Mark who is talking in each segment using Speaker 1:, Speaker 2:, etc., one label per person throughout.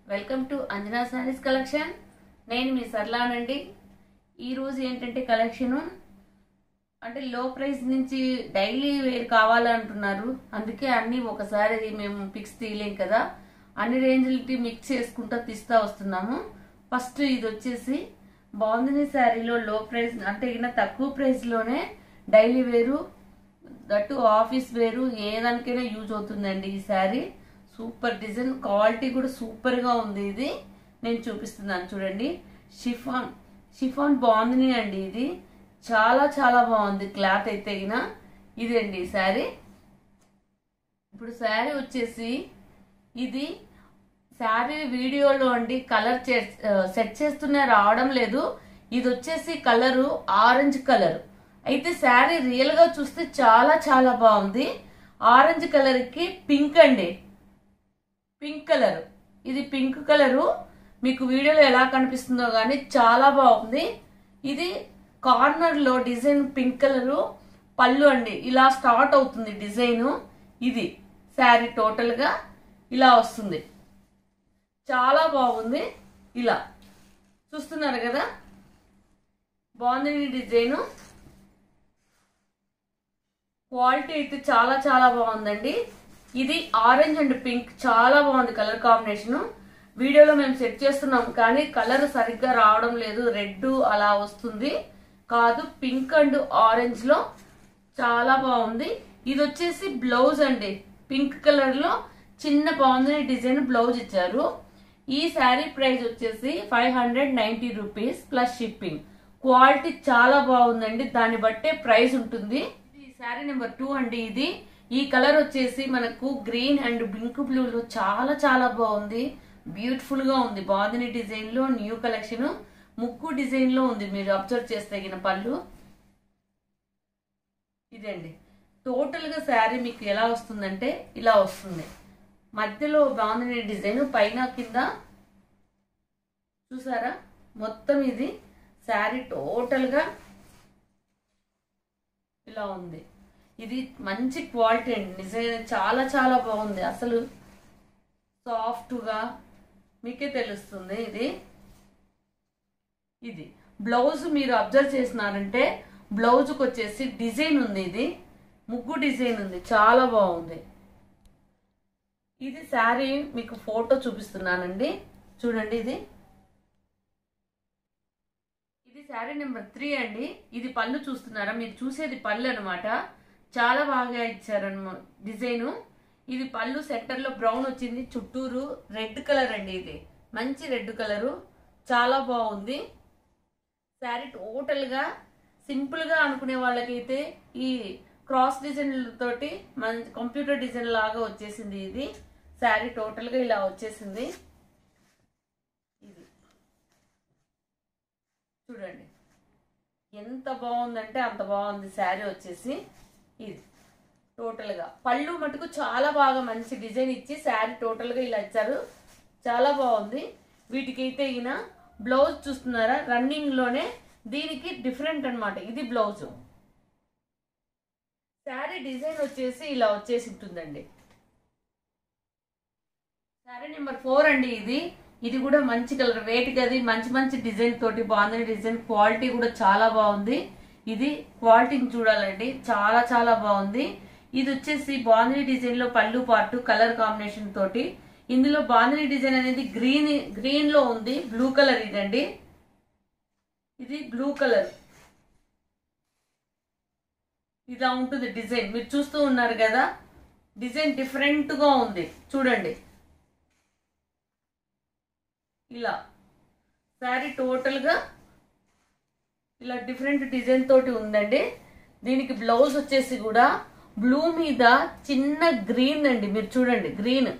Speaker 1: welcome to Anjana saris collection నేను మీ సర్లానండి ఈరోజు ఏంటంటే కలెక్షను అంటే లో ప్రైస్ నుంచి డైలీ వేర్ కావాలంటున్నారు అందుకే అన్ని ఒకసారి మేము పిక్స్ తీయలేం కదా అన్ని రేంజ్లకి మిక్స్ చేసుకుంటూ తీస్తా వస్తున్నాము ఫస్ట్ ఇది వచ్చేసి బాందిని శారీలో లో ప్రైస్ అంటే ఇక తక్కువ ప్రైస్లోనే డైలీ వేరు దట్టు ఆఫీస్ వేరు ఏ దానికైనా యూజ్ అవుతుందండి ఈ శారీ సూపర్ డిజైన్ క్వాలిటీ కూడా సూపర్గా ఉంది ఇది నేను చూపిస్తున్నాను చూడండి షిఫాన్ షిఫాన్ బాగుంది అండి ఇది చాలా చాలా బాగుంది క్లాత్ అయితే గిన ఇదండి ఈ శారీ ఇప్పుడు శారీ వచ్చేసి ఇది శారీ వీడియోలో అండి కలర్ సెట్ చేస్తూనే రావడం లేదు ఇది వచ్చేసి కలరు ఆరెంజ్ కలర్ అయితే శారీ రియల్ గా చూస్తే చాలా చాలా బాగుంది ఆరెంజ్ కలర్ కి పింక్ అండి పింక్ కలర్ ఇది పింక్ కలరు మీకు వీడియోలో ఎలా కనిపిస్తుందో కానీ చాలా బాగుంది ఇది కార్నర్ లో డిజైన్ పింక్ కలరు పళ్ళు అండి ఇలా స్టార్ట్ అవుతుంది డిజైన్ ఇది శారీ టోటల్ గా ఇలా వస్తుంది చాలా బాగుంది ఇలా చూస్తున్నారు కదా బాగుంది ఈ డిజైన్ క్వాలిటీ అయితే చాలా చాలా బాగుందండి ఇది ఆరెంజ్ అండ్ పింక్ చాలా బాగుంది కలర్ కాంబినేషన్ వీడియోలో మేము సెట్ చేస్తున్నాం కానీ కలర్ సరిగ్గా రావడం లేదు రెడ్ అలా వస్తుంది కాదు పింక్ అండ్ ఆరెంజ్ లో చాలా బాగుంది ఇది వచ్చేసి బ్లౌజ్ అండి పింక్ కలర్ లో చిన్న బాగుంది డిజైన్ బ్లౌజ్ ఇచ్చారు ఈ శారీ ప్రైస్ వచ్చేసి five hundred ninety rupees plus shipping quality చాలా బాగుందండి దాన్ని బట్టే ప్రైస్ ఉంటుంది ఇది శారీ నెంబర్ టూ అండి ఇది ఈ కలర్ వచ్చేసి మనకు గ్రీన్ అండ్ పింక్ బ్లూ లో చాలా చాలా బాగుంది బ్యూటిఫుల్ గా ఉంది బాదిని డిజైన్ లో న్యూ కలెక్షన్ ముక్కు డిజైన్ లో ఉంది మీరు అబ్జర్వ్ చేస్తే తగిన పళ్ళు ఇదండి టోటల్ గా శారీ మీకు ఎలా వస్తుందంటే ఇలా వస్తుంది మధ్యలో బాగుంది డిజైన్ పైన కింద చూసారా మొత్తం ఇది శారీ టోటల్ గా ఇలా ఉంది ఇది మంచి క్వాలిటీ అండి నిజంగా చాలా చాలా బాగుంది అసలు సాఫ్ట్గా మీకే తెలుస్తుంది ఇది ఇది బ్లౌజ్ మీరు అబ్జర్వ్ చేసినారంటే బ్లౌజ్కి వచ్చేసి డిజైన్ ఉంది ఇది ముగ్గు డిజైన్ ఉంది చాలా బాగుంది ఇది శారీ మీకు ఫోటో చూపిస్తున్నానండి చూడండి ఇది ఇది శారీ నెంబర్ త్రీ అండి ఇది పళ్ళు చూస్తున్నారా మీరు చూసేది పళ్ళు అనమాట చాలా బాగా ఇచ్చారనమాట డిజైన్ ఇది పళ్ళు సెంటర్ లో బ్రౌన్ వచ్చింది చుట్టూరు రెడ్ కలర్ అండి ఇది మంచి రెడ్ కలరు చాలా బాగుంది శారీ టోటల్ గా సింపుల్ గా అనుకునే వాళ్ళకైతే ఈ క్రాస్ డిజైన్ తోటి మన కంప్యూటర్ డిజైన్ లాగా వచ్చేసింది ఇది శారీ టోటల్ గా ఇలా వచ్చేసింది ఇది చూడండి ఎంత బాగుందంటే అంత బాగుంది శారీ వచ్చేసి ఇది టోటల్గా పళ్ళు మటుకు చాలా బాగా మంచి డిజైన్ ఇచ్చి శారీ టోటల్గా ఇలా ఇచ్చారు చాలా బాగుంది వీటికైతే ఈయన బ్లౌజ్ చూస్తున్నారా రన్నింగ్లోనే దీనికి డిఫరెంట్ అనమాట ఇది బ్లౌజ్ శారీ డిజైన్ వచ్చేసి ఇలా వచ్చేసి ఉంటుందండి శారీ నెంబర్ ఫోర్ అండి ఇది ఇది కూడా మంచి కలర్ వెయిట్ అది మంచి మంచి డిజైన్ తోటి బాగుంది డిజైన్ క్వాలిటీ కూడా చాలా బాగుంది ఇది క్వాలిటీని చూడాలండి చాలా చాలా బాగుంది ఇది వచ్చేసి బాందిని డిజైన్ లో పళ్ళు పార్ట్ కలర్ కాంబినేషన్ తోటి ఇందులో బాందిని డిజైన్ అనేది గ్రీన్ గ్రీన్ లో ఉంది బ్లూ కలర్ ఇదండి ఇది బ్లూ కలర్ ఇలా ఉంటుంది డిజైన్ మీరు చూస్తూ ఉన్నారు కదా డిజైన్ డిఫరెంట్ గా ఉంది చూడండి ఇలా శారీ టోటల్ గా ఇలా డిఫరెంట్ డిజైన్ తోటి ఉందండి దీనికి బ్లౌజ్ వచ్చేసి కూడా బ్లూ మీద చిన్న గ్రీన్ అండి మీరు చూడండి గ్రీన్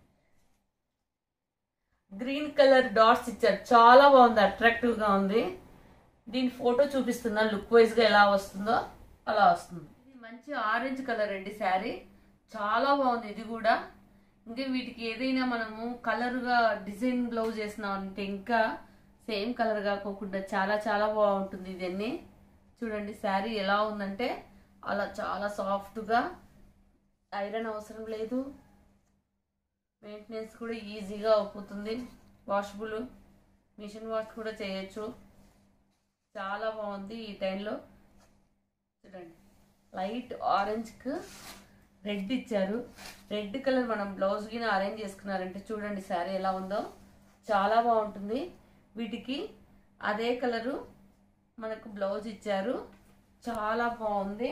Speaker 1: గ్రీన్ కలర్ డాట్స్ ఇచ్చారు చాలా బాగుంది అట్రాక్టివ్ గా ఉంది దీని ఫోటో చూపిస్తున్నా లుక్ వైజ్ గా ఎలా వస్తుందో అలా వస్తుంది ఇది మంచి ఆరెంజ్ కలర్ అండి శారీ చాలా బాగుంది ఇది కూడా ఇంకా వీటికి ఏదైనా మనము కలర్గా డిజైన్ బ్లౌజ్ వేసినామంటే ఇంకా సేమ్ కలర్ కాకోకుండా చాలా చాలా బాగుంటుంది ఇదన్నీ చూడండి శారీ ఎలా ఉందంటే అలా చాలా సాఫ్ట్గా ఐరన్ అవసరం లేదు మెయింటెనెన్స్ కూడా ఈజీగా అవుతుంది వాషబుల్ మిషన్ వాష్ కూడా చేయొచ్చు చాలా బాగుంది ఈ టైంలో చూడండి లైట్ ఆరెంజ్కి రెడ్ ఇచ్చారు రెడ్ కలర్ మనం బ్లౌజ్ గిన అరేంజ్ చేసుకున్నారంటే చూడండి శారీ ఎలా ఉందో చాలా బాగుంటుంది వీటికి అదే కలరు మనకు బ్లౌజ్ ఇచ్చారు చాలా బాగుంది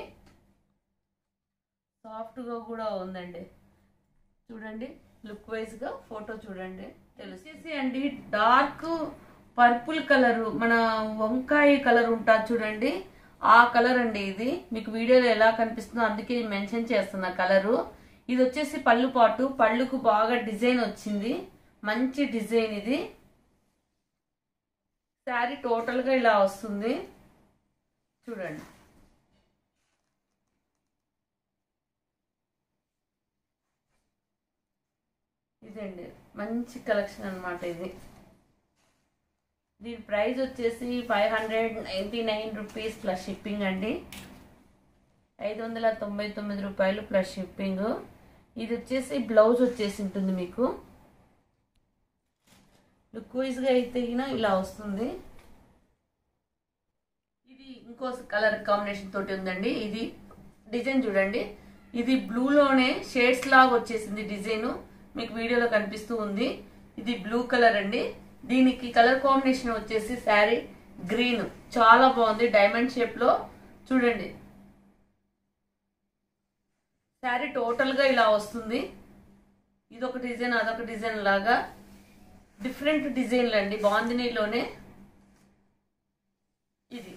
Speaker 1: సాఫ్ట్గా కూడా ఉందండి చూడండి లుక్ వైజ్గా ఫోటో చూడండి తెలిసేసి అండి డార్క్ పర్పుల్ కలరు మన వంకాయ కలర్ ఉంటుంది చూడండి ఆ కలర్ అండి ఇది మీకు వీడియోలో ఎలా కనిపిస్తుందో అందుకే మెన్షన్ చేస్తున్నా కలరు ఇది వచ్చేసి పళ్ళు పాటు పళ్ళుకు బాగా డిజైన్ వచ్చింది మంచి డిజైన్ ఇది శారీ టోటల్గా ఇలా వస్తుంది చూడండి ఇదండి మంచి కలెక్షన్ అన్నమాట ఇది దీని ప్రైస్ వచ్చేసి five hundred ninety nine rupees plus shipping అండి ఐదు వందల తొంభై తొమ్మిది రూపాయలు ప్లస్ షిప్పింగ్ ఇది వచ్చేసి బ్లౌజ్ వచ్చేసి ఉంటుంది మీకు లుక్ వైజ్గా అయితే గిన ఇలా వస్తుంది ఇది ఇంకో కలర్ కాంబినేషన్ తోటి ఉందండి ఇది డిజైన్ చూడండి ఇది బ్లూలోనే షేడ్స్ లాగా వచ్చేసింది డిజైన్ మీకు వీడియోలో కనిపిస్తూ ఉంది ఇది బ్లూ కలర్ అండి దీనికి కలర్ కాంబినేషన్ వచ్చేసి శారీ గ్రీన్ చాలా బాగుంది డైమండ్ షేప్ లో చూడండి శారీ టోటల్ గా ఇలా వస్తుంది ఇదొక డిజైన్ అదొక డిజైన్ లాగా డిఫరెంట్ డిజైన్లు అండి బాందినీలోనే ఇది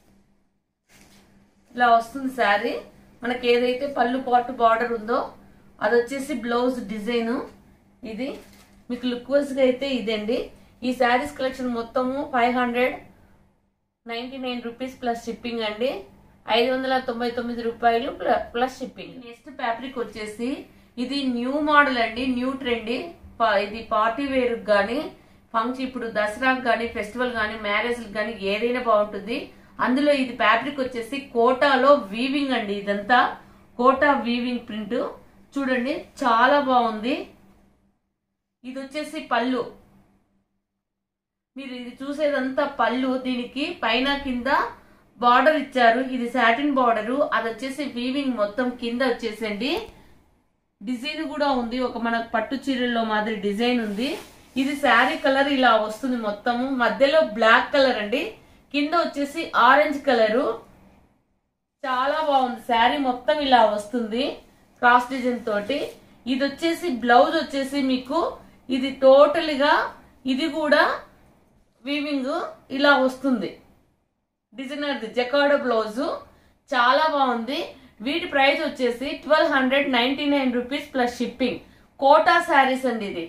Speaker 1: ఇలా వస్తుంది శారీ మనకి ఏదైతే పళ్ళు పాటు బార్డర్ ఉందో అది వచ్చేసి బ్లౌజ్ డిజైన్ ఇది మీకు లుక్ వైజ్గా అయితే ఇదండి ఈ శారీస్ కలెక్షన్ మొత్తము five hundred ninety nine rupees plus shipping అండి ఐదు వందల తొంభై తొమ్మిది రూపాయలు ప్ల- ప్లస్ షిప్పింగ్ నెక్స్ట్ ఫ్యాబ్రిక్ వచ్చేసి ఇది న్యూ మోడల్ అండి న్యూ ట్రెండ్ ఇది పార్టీ వేర్ కానీ ఫంక్షన్ ఇప్పుడు దసరాకు కానీ ఫెస్టివల్ కానీ మ్యారేజ్ కానీ ఏదైనా బాగుంటుంది అందులో ఇది ఫ్యాబ్రిక్ వచ్చేసి కోటాలో వీవింగ్ అండి ఇదంతా కోటా వీవింగ్ ప్రింట్ చూడండి చాలా బాగుంది ఇది వచ్చేసి పళ్ళు మీరు ఇది చూసేదంతా పళ్ళు దీనికి పైన కింద బార్డర్ ఇచ్చారు ఇది సాటిన్ బార్డర్ అది వచ్చేసి వీవింగ్ మొత్తం కింద వచ్చేసండి డిజైన్ కూడా ఉంది ఒక మన పట్టు చీరల్లో మాదిరి డిజైన్ ఉంది ఇది శారీ కలర్ ఇలా వస్తుంది మొత్తము మధ్యలో బ్లాక్ కలర్ అండి కింద వచ్చేసి ఆరెంజ్ కలరు చాలా బాగుంది శారీ మొత్తం ఇలా వస్తుంది క్రాస్ డిజైన్ తోటి ఇది వచ్చేసి బ్లౌజ్ వచ్చేసి మీకు ఇది టోటల్ గా ఇది కూడా వీవింగ్ ఇలా వస్తుంది డిజైనర్ జకాడో బ్లౌజ్ చాలా బాగుంది వీటి ప్రైస్ వచ్చేసి twelve hundred ninety nine rupees plus shipping Kota saris అండి ఇది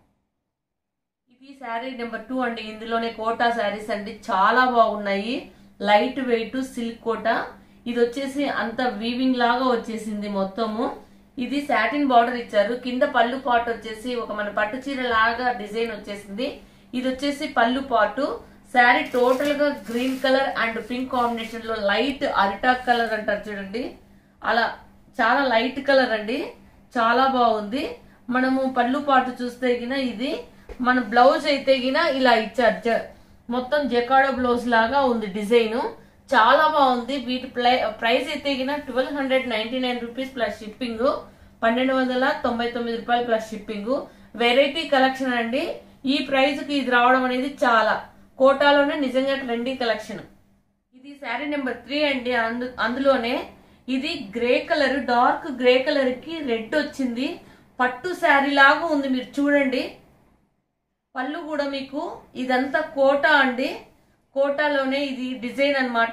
Speaker 1: ఇది శారీ నెంబర్ టూ అండి ఇందులోనే కోటా శారీస్ అండి చాలా బాగున్నాయి లైట్ వెయిట్ సిల్క్ కోటా ఇది వచ్చేసి అంత వీవింగ్ లాగా వచ్చేసింది మొత్తము ఇది సాటిన్ బార్డర్ ఇచ్చారు కింద పళ్ళు పాట్ వచ్చేసి ఒక మన పట్టు చీర లాగా డిజైన్ వచ్చేసింది ఇది వచ్చేసి పళ్ళు పాటు శారీ టోటల్ గా green colour and pink combination లో లైట్ అరిటాక్ కలర్ అంటారు చూడండి అలా చాలా లైట్ కలర్ అండి చాలా బాగుంది మనము పళ్ళు పాటు చూస్తే గిన ఇది మన బ్లౌజ్ అయితే గిన ఇలా ఇచ్చారు జ- మొత్తం జకాడో బ్లౌజ్ లాగా ఉంది డిజైన్ చాలా బాగుంది వీటి ప్లై- ప్రైస్ అయితే గిన twelve hundred ninety nine rupees plus shipping పన్నెండు వందల తొంభై తొమ్మిది రూపాయలు ప్లస్ షిప్పింగ్ వెరైటీ కలెక్షన్ అండి ఈ ప్రైస్ కి ఇది రావడం అనేది చాలా కోటాలోనే నిజంగా ట్రెండీ కలెక్షన్ ఇది శారీ నెంబర్ త్రీ అండి అందు అందులోనే ఇది grey colour dark grey colour కి రెడ్ వచ్చింది పట్టు శారీ లాగా ఉంది మీరు చూడండి పళ్ళు కూడా మీకు ఇదంతా కోటా అండి కోటాలోనే ఇది డిజైన్ అన్నమాట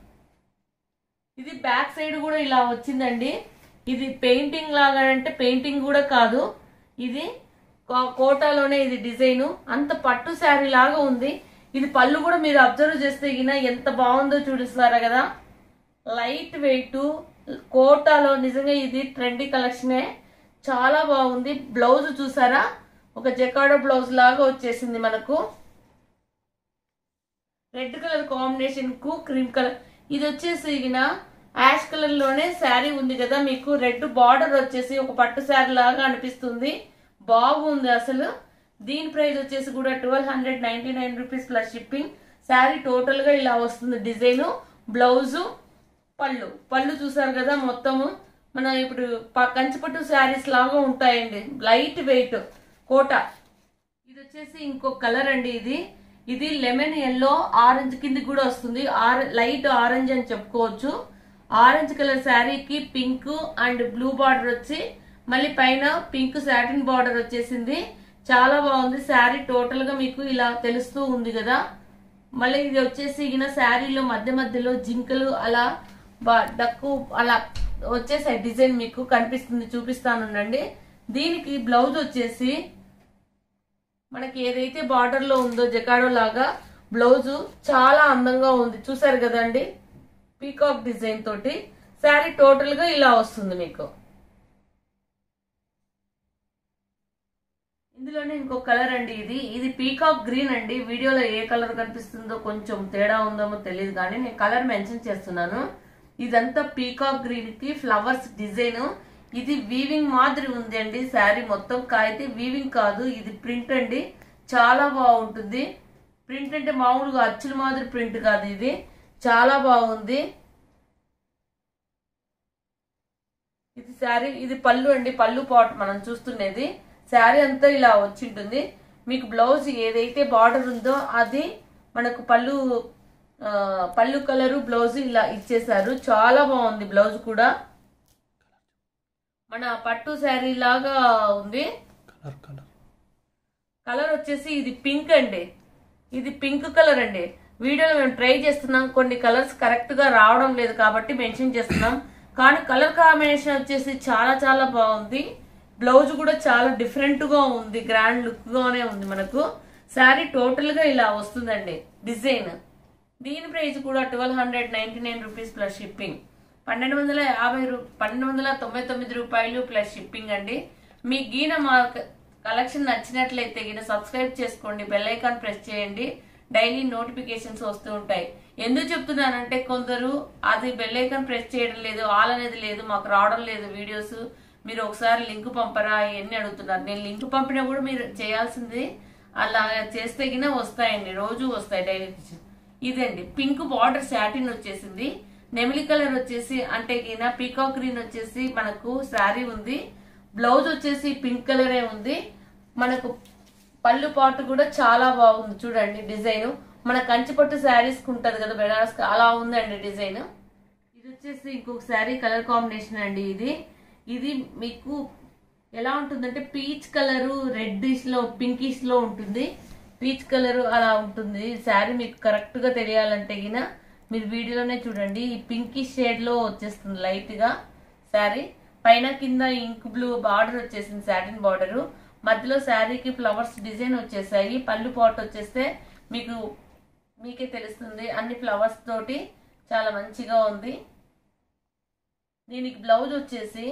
Speaker 1: ఇది బ్యాక్ సైడ్ కూడా ఇలా వచ్చిందండి ఇది పెయింటింగ్ లాగా అంటే పెయింటింగ్ కూడా కాదు ఇది కో- కోటాలోనే ఇది డిజైన్ అంత పట్టు శారీ లాగా ఉంది ఇది పళ్ళు కూడా మీరు అబ్జర్వ్ చేస్తే గిన ఎంత బాగుందో చూపిస్తారా కదా లైట్ వెయిట్ కోటాలో నిజంగా ఇది ట్రెండీ కలెక్షనే చాలా బాగుంది బ్లౌజ్ చూసారా ఒక జకాడో బ్లౌజ్ లాగా వచ్చేసింది మనకు రెడ్ కలర్ కాంబినేషన్ కు క్రీమ్ కలర్ ఇది వచ్చేసి ఇగిన యాష్ కలర్ లోనే శారీ ఉంది కదా మీకు రెడ్ బార్డర్ వచ్చేసి ఒక పట్టు శారీ లాగా అనిపిస్తుంది బాగుంది అసలు దీని ప్రైస్ వచ్చేసి కూడా twelve hundred ninety nine rupees plus shipping sari total గా ఇలా వస్తుంది డిజైన్ బ్లౌజు పళ్ళు పళ్ళు చూసారు కదా మొత్తము మన ఇప్పుడు ప- కంచిపట్టు శారీస్ లాగా ఉంటాయండి లైట్ వెయిట్ కోట ఇది వచ్చేసి ఇంకో కలర్ అండి ఇది ఇది లెమన్ ఎల్లో ఆరెంజ్ కింద కూడా వస్తుంది ఆర లైట్ ఆరెంజ్ అని చెప్పుకోవచ్చు ఆరెంజ్ కలర్ శారీకి పింక్ అండ్ బ్లూ బార్డర్ వచ్చి మళ్ళీ పైన పింక్ సాటిన్ బార్డర్ వచ్చేసింది చాలా బాగుంది శారీ టోటల్ గా మీకు ఇలా తెలుస్తూ ఉంది కదా మళ్ళీ ఇది వచ్చేసి ఈయన శారీలో మధ్య మధ్యలో జింకలు అలా బా- డక్కు అలా వచ్చేసాయి డిజైన్ మీకు కనిపిస్తుంది చూపిస్తానుండండి దీనికి బ్లౌజ్ వచ్చేసి మనకి ఏదైతే బార్డర్ లో ఉందో జకాడో లాగా బ్లౌజు చాలా అందంగా ఉంది చూసారు కదండి పీకాక్ డిజైన్ తోటి శారీ టోటల్ గా ఇలా వస్తుంది మీకు ఇందులోనే ఇంకో కలర్ అండి ఇది ఇది పీకాక్ గ్రీన్ అండి వీడియోలో ఏ కలర్ కనిపిస్తుందో కొంచెం తేడా ఉందేమో తెలియదు కానీ నేను కలర్ మెన్షన్ చేస్తున్నాను ఇదంతా పీకాక్ గ్రీన్ కి ఫ్లవర్స్ డిజైన్ ఇది వీవింగ్ మాదిరి ఉంది అండి శారీ మొత్తం కాయితే వీవింగ్ కాదు ఇది ప్రింట్ అండి చాలా బాగుంటుంది ప్రింట్ అంటే మామూలుగా అచ్చుల మాదిరి ప్రింట్ కాదు ఇది చాలా బాగుంది ఇది శారీ ఇది పళ్ళు అండి పళ్ళు పాట్ మనం చూస్తున్నది శారీ అంతా ఇలా వచ్చింటుంది మీకు బ్లౌజ్ ఏదైతే బార్డర్ ఉందో అది మనకు పళ్ళు ఆ, పళ్ళు కలరు బ్లౌజ్ ఇలా ఇచ్చేసారు చాలా బాగుంది బ్లౌజ్ కూడా మన పట్టు శారీ లాగా ఉంది
Speaker 2: కలర్ కలర్
Speaker 1: కలర్ వచ్చేసి ఇది పింక్ అండి ఇది పింక్ కలర్ అండి వీడియోలో మేము ట్రై చేస్తున్నాం కొన్ని కలర్స్ కరెక్ట్ గా రావడం లేదు కాబట్టి మెన్షన్ చేస్తున్నాం కానీ కలర్ కాంబినేషన్ వచ్చేసి చాలా చాలా బాగుంది బ్లౌజ్ కూడా చాలా డిఫరెంట్ గా ఉంది గ్రాండ్ లుక్ గానే ఉంది మనకు శారీ టోటల్ గా ఇలా వస్తుందండి డిజైన్ దీని ప్రైస్ కూడా twelve hundred ninety nine rupees plus shipping పన్నెండు వందల యాభై రూ పన్నెండు వందల తొంభై తొమ్మిది రూపాయలు ప్లస్ షిప్పింగ్ అండి మీ గీన మా కలెక్షన్ నచ్చినట్లయితే గిన సబ్స్క్రైబ్ చేసుకోండి బెల్ ఐకాన్ ప్రెస్ చేయండి డైలీ నోటిఫికేషన్స్ వస్తూ ఉంటాయి ఎందుకు చెప్తున్నానంటే కొందరు అది బెల్ ఐకాన్ ప్రెస్ చేయడం లేదు ఆల్ అనేది లేదు మాకు రావడం లేదు వీడియోస్ మీరు ఒకసారి లింక్ పంపరా ఇవన్నీ అడుగుతున్నారు నేను లింక్ పంపినా కూడా మీరు చేయాల్సింది అలా చేస్తే గిన వస్తాయండి రోజు వస్తాయి డైలీ ఇదండి పింక్ బార్డర్ శాటిన్ వచ్చేసింది నెమిలి కలర్ వచ్చేసి అంటే గిన పీకాక్ గ్రీన్ వచ్చేసి మనకు శారీ ఉంది బ్లౌజ్ వచ్చేసి పింక్ కలరే ఉంది మనకు పళ్ళు పాటు కూడా చాలా బాగుంది చూడండి డిజైన్ మన కంచిపట్టు శారీస్ ఉంటది కదా బెనారస్ అలా ఉందండి డిజైన్ ఇది వచ్చేసి ఇంకొక శారీ కలర్ కాంబినేషన్ అండి ఇది ఇది మీకు ఎలా ఉంటుందంటే పీచ్ కలరు రెడ్డిష్ లో పింకిష్ లో ఉంటుంది పీచ్ కలర్ అలా ఉంటుంది ఈ శారీ మీకు కరెక్ట్ గా తెలియాలంటే గిన మీరు వీడియోలోనే చూడండి ఈ పింకిష్ షేడ్ లో వచ్చేస్తుంది లైట్ గా శారీ పైన కింద ఇంక్ బ్లూ బార్డర్ వచ్చేసింది సాటిన్ బార్డర్ మధ్యలో శారీకి ఫ్లవర్స్ డిజైన్ వచ్చేసాయి పళ్ళు పాట్ వచ్చేస్తే మీకు మీకే తెలుస్తుంది అన్ని ఫ్లవర్స్ తోటి చాలా మంచిగా ఉంది దీనికి బ్లౌజ్ వచ్చేసి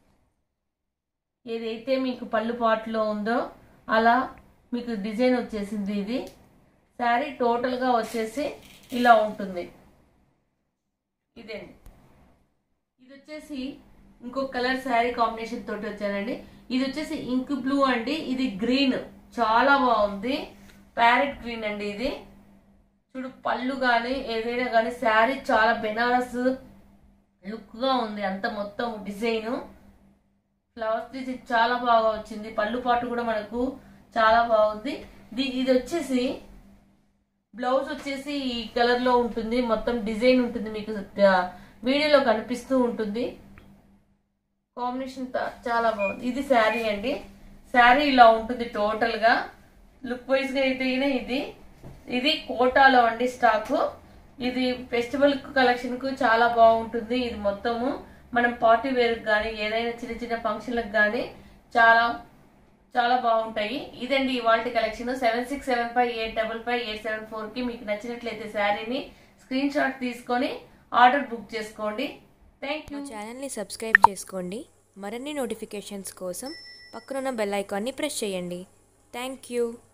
Speaker 1: ఏదైతే మీకు పళ్ళు పాట్లో ఉందో అలా మీకు డిజైన్ వచ్చేసింది ఇది శారీ టోటల్గా వచ్చేసి ఇలా ఉంటుంది ఇదండి ఇది వచ్చేసి ఇంకో కలర్ శారీ కాంబినేషన్ తోటి వచ్చానండి ఇది వచ్చేసి ఇంక్ బ్లూ అండి ఇది గ్రీన్ చాలా బాగుంది ప్యారెట్ గ్రీన్ అండి ఇది చూడు పళ్ళు కానీ ఏదైనా కానీ శారీ చాలా బెనారస్ లుక్ గా ఉంది అంత మొత్తం డిజైన్ ఫ్లవర్స్ డిజైన్ చాలా బాగా వచ్చింది పళ్ళు పాటు కూడా మనకు చాలా బాగుంది ది- ఇది వచ్చేసి బ్లౌజ్ వచ్చేసి ఈ కలర్ లో ఉంటుంది మొత్తం డిజైన్ ఉంటుంది మీకు ఆ, వీడియోలో కనిపిస్తూ ఉంటుంది కాంబినేషన్ త- చాలా బాగుంది ఇది శారీ అండి శారీ ఇలా ఉంటుంది టోటల్ గా లుక్ వైజ్ గా అయితే గిన ఇది ఇది కోటాలో అండి స్టాక్ ఇది ఫెస్టివల్ కలెక్షన్ కు చాలా బాగుంటుంది ఇది మొత్తము మనం పార్టీ వేర్ కానీ ఏదైనా చిన్న చిన్న ఫంక్షన్లకు కానీ చాలా చాలా బాగుంటాయి ఇదండి ఇవాళ collection seven six seven five eight double five eight seven four కి మీకు నచ్చినట్లయితే శారీని స్క్రీన్ షాట్ తీసుకొని ఆర్డర్ బుక్ చేసుకోండి థ్యాంక్ యూ
Speaker 3: మా ఛానల్ని సబ్స్క్రైబ్ చేసుకోండి మరిన్ని నోటిఫికేషన్స్ కోసం పక్కనున్న బెల్ ఐకాన్ని ప్రెస్ చేయండి థ్యాంక్ యూ